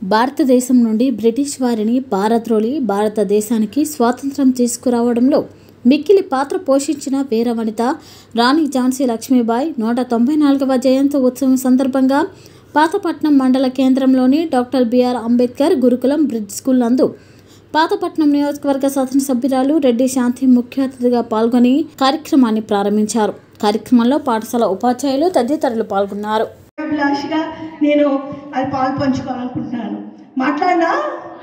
భారతదేశం నుండి బ్రిటిష్ వారిని భారత్రోలి భారతదేశానికి స్వాతంత్రం తీసుకురావడంలో మిక్కిలి పాత్ర పోషించిన వీర వనిత రాణి ఝాన్సీ లక్ష్మీబాయి నూట తొంభై నాలుగవ జయంతి ఉత్సవం సందర్భంగా పాతపట్నం మండల కేంద్రంలోని డాక్టర్ బిఆర్ అంబేద్కర్ గురుకులం బ్రిడ్జ్ స్కూల్ నందు పాతపట్నం నియోజకవర్గ శాసనసభ్యురాలు రెడ్డి శాంతి ముఖ్య అతిథిగా పాల్గొని కార్యక్రమాన్ని ప్రారంభించారు కార్యక్రమంలో పాఠశాల ఉపాధ్యాయులు తదితరులు పాల్గొన్నారు అభిలాషిగా నేను అది పాలు పంచుకోవాలనుకుంటున్నాను మాట్లాడినా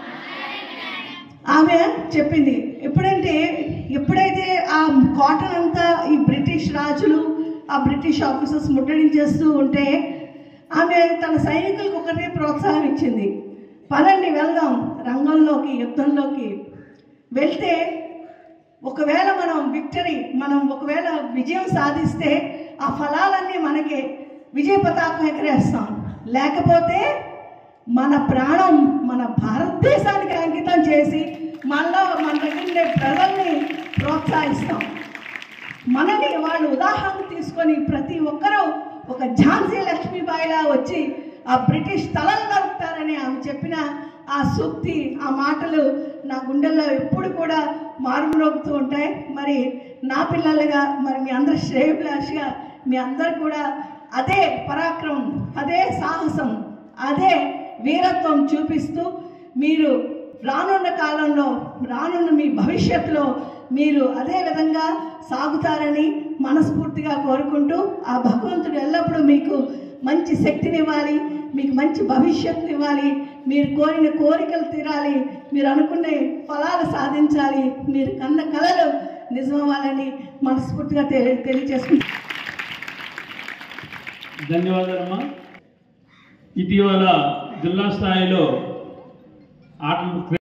ఆమె చెప్పింది ఎప్పుడంటే ఎప్పుడైతే ఆ కాటన్ అంతా ఈ బ్రిటిష్ రాజులు ఆ బ్రిటిష్ ఆఫీసర్స్ ముట్టడించేస్తూ ఉంటే ఆమె తన సైనికులకు ఒకటే ప్రోత్సాహం ఇచ్చింది పదండి వెళ్దాం రంగంలోకి యుద్ధంలోకి వెళ్తే ఒకవేళ మనం విక్టరీ మనం ఒకవేళ విజయం సాధిస్తే ఆ ఫలాలన్నీ మనకి విజయ పతాకం ఎగరేస్తాం లేకపోతే మన ప్రాణం మన భారతదేశానికి అంకితం చేసి మనలో మన దగ్గర ఉండే ప్రజల్ని ప్రోత్సహిస్తాం మనని వాళ్ళు ఉదాహరణ తీసుకొని ప్రతి ఒక్కరూ ఒక ఝాన్సీ లక్ష్మీబాయిలా వచ్చి ఆ బ్రిటిష్ తలలు నరుకుతారని ఆమె చెప్పిన ఆ సూక్తి ఆ మాటలు నా గుండెల్లో ఎప్పుడు కూడా మారుమ్రోగుతూ ఉంటాయి మరి నా పిల్లలుగా మరి మీ అందరి శ్రేయభిలాషిగా మీ అందరు కూడా అదే పరాక్రమం అదే సాహసం అదే వీరత్వం చూపిస్తూ మీరు రానున్న కాలంలో రానున్న మీ భవిష్యత్తులో మీరు అదే విధంగా సాగుతారని మనస్ఫూర్తిగా కోరుకుంటూ ఆ భగవంతుడు ఎల్లప్పుడూ మీకు మంచి శక్తినివ్వాలి మీకు మంచి భవిష్యత్తుని ఇవ్వాలి మీరు కోరిన కోరికలు తీరాలి మీరు అనుకునే ఫలాలు సాధించాలి మీరు కన్న కలలు నిజమవ్వాలని మనస్ఫూర్తిగా తెలి తెలియజేసుకుంటున్నాను ధన్యవాదాలమ్మా ఇటీవల జిల్లా స్థాయిలో ఆటలు క్రీడా